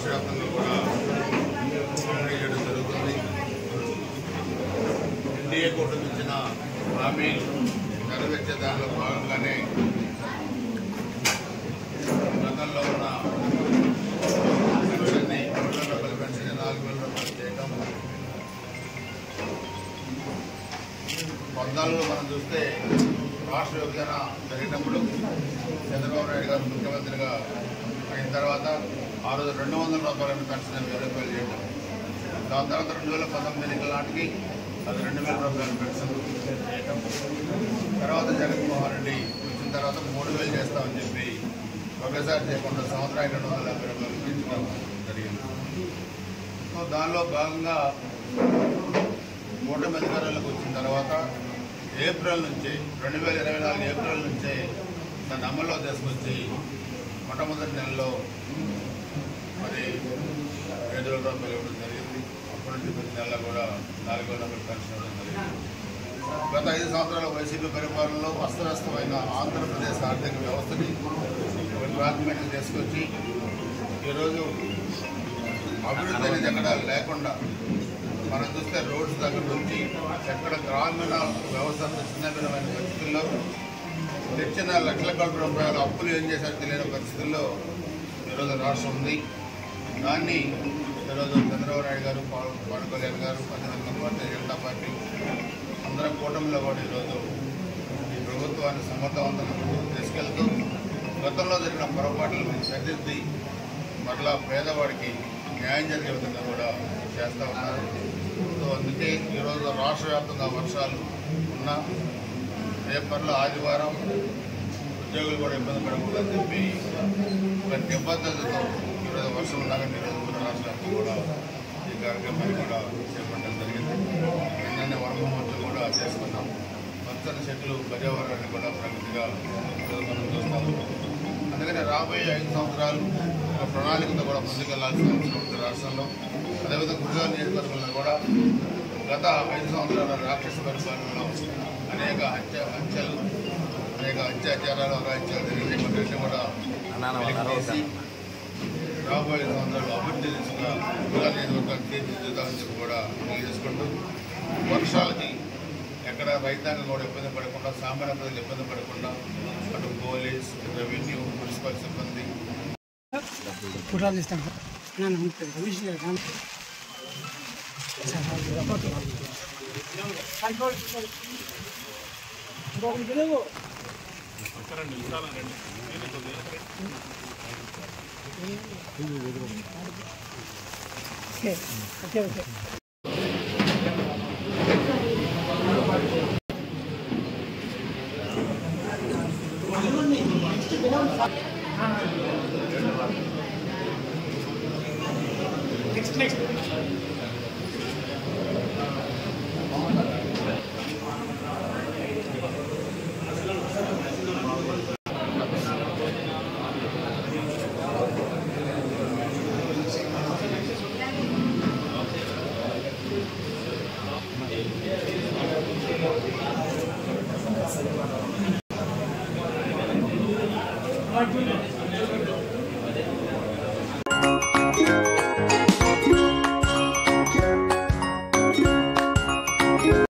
రాష్ట్ర వ్యాప్తంగా కూడా పంపిణీ చేయడం జరుగుతుంది ఎన్డీఏ కూటమి ఇచ్చిన హామీలు నెరవేర్చే దానిలో భాగంగానే గతంలో ఉన్న పెన్షన్ని రెండు వేల రూపాయల పెన్షన్ నాలుగు వేల రూపాయలు చేయడం పద్నాలుగులో మనం చూస్తే రాష్ట్ర విభజన జరిగినప్పుడు చంద్రబాబు నాయుడు గారు ముఖ్యమంత్రిగా అయిన తర్వాత ఆ రోజు రెండు వందల రూపాయలను పెన్షన్ వెయ్యి రూపాయలు చేయడం దాని తర్వాత రెండు వేల పంతొమ్మిది ఎన్నికల నాటికి అది రెండు వేల రూపాయల పెన్షన్ చేయటం తర్వాత జగన్మోహన్ రెడ్డి వచ్చిన తర్వాత మూడు వేలు చేస్తామని చెప్పి ఒకేసారి చేయకుండా సంవత్సరానికి రెండు వందల యాభై రూపాయలు పెంచడం జరిగింది సో దానిలో భాగంగా కూటమి అధికారంలోకి వచ్చిన తర్వాత ఏప్రిల్ నుంచి రెండు వేల ఇరవై నాలుగు ఏప్రిల్ నుంచే దాన్ని అమల్లో తీసుకొచ్చి మొట్టమొదటి నెలలో మరి ఐదు వేల రూపాయలు ఇవ్వడం జరిగింది అప్పటి నుంచి ప్రతి నెలలో కూడా నాలుగు వేల రూపాయలు పెన్షన్ ఇవ్వడం జరిగింది గత ఐదు సంవత్సరాల వైసీపీ పరిపాలనలో అస్తవ్యస్తమైన ఆంధ్రప్రదేశ్ ఆర్థిక వ్యవస్థని ఒక ప్రాథమికంగా తీసుకొచ్చి ఈరోజు అభివృద్ధి అనేది ఎక్కడ లేకుండా మనం చూస్తే రోడ్స్ దగ్గర నుంచి ఎక్కడ గ్రామీణ వ్యవస్థ అంత చిన్నభిన్నమైన పరిస్థితుల్లో తెచ్చిన లక్షల కోట్ల రూపాయల అప్పులు ఏం చేశారో తెలియని పరిస్థితుల్లో ఈరోజు రాష్ట్రం ఉంది దాన్ని ఈరోజు చంద్రబాబు నాయుడు గారు పవన్ పవన్ కళ్యాణ్ గారు అదేవిధంగా భారతీయ జనతా పార్టీ అందరం కూటమిలో కూడా ఈరోజు ఈ ప్రభుత్వాన్ని సమర్థవంతంగా ముందుకు తీసుకెళ్తూ గతంలో జరిగిన పొరపాట్లను సరిదిద్ది మరలా పేదవాడికి న్యాయం జరిగే విధంగా కూడా చేస్తూ ఉన్నారు సో అందుకే ఈరోజు రాష్ట్ర వ్యాప్తంగా వర్షాలు ఉన్నా పేపర్లో ఆదివారం ఉద్యోగులు కూడా ఇబ్బంది పడకూడదని చెప్పి ఒక నిబద్ధతతో ఈరోజు వర్షం ఉండగా ఈరోజు కూడా రాష్ట్ర వ్యాప్తంగా కూడా ఈ కార్యక్రమాన్ని కూడా చేపట్టడం జరిగింది నిన్ననే వరమ మహోత్సవం కూడా చేసుకున్నాం పచ్చని చెట్లు పర్యావరణాన్ని కూడా ప్రగతిగా ఈరోజు మనం చూస్తాము అందుకని రాబోయే ఐదు సంవత్సరాలు ఒక ప్రణాళికతో కూడా ముందుకెళ్లాల్సిన అవసరం ఉంది రాష్ట్రంలో అదేవిధంగా గురుగారు నియోజకవర్గంలో కూడా గత ఐదు సంవత్సరాల రాక్షస పరిపాలనలో అనేక హత్య హత్యలు అనేక అత్యాచారాలు అగాత్యాలు జరిగినాయి వాటిని కూడా వెలికితీసి రాబోయే సంవత్సరాలు అభివృద్ధి దిశగా గురుగారు నియోజకవర్గాన్ని తీర్చిదిద్దామని చెప్పి కూడా తెలియజేసుకుంటూ వర్షాలకి ఎక్కడ రైతాంగం కూడా ఇబ్బంది పడకుండా సామాన్య ప్రజలు ఇబ్బంది పడకుండా అటు పోలీస్ రెవెన్యూ మున్సిపల్ సిబ్బంది ఫోటోలు ఇస్తాను నేను ఉంటుంది Ramesh garu Ram okay okay okay next next Thank you.